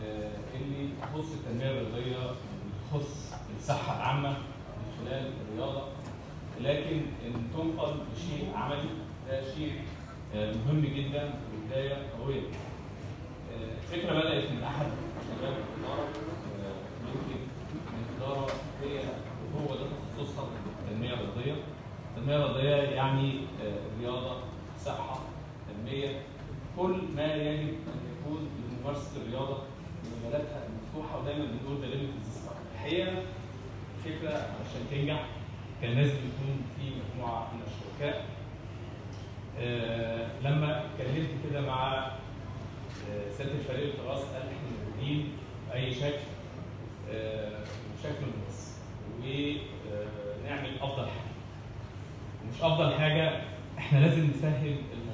آه، اللي تخص التنميه الرياضيه تخص الصحه العامه من خلال الرياضه لكن ان تنقل لشيء عملي ده شيء آه، مهم جدا وبدايه قويه. آه، الفكره بدات من احد شباب الاداره آه، يمكن من الاداره هي وهو ده تخصصها التنميه الرياضيه. التنميه الرياضيه يعني آه، رياضه صحه تنميه كل ما يجب ان يكون لممارسه الرياضه ومجالاتها المفتوحه ودايما بنقول ده ليميت الحقيقه الفكره عشان تنجح كان لازم يكون في مجموعه من الشركاء آه، لما اتكلمت كده مع آه، سياده الفريق التراث قال احنا موجودين باي شكل آه، بشكل مناسب ونعمل افضل حاجه ومش افضل حاجه احنا لازم نسهل الموضوع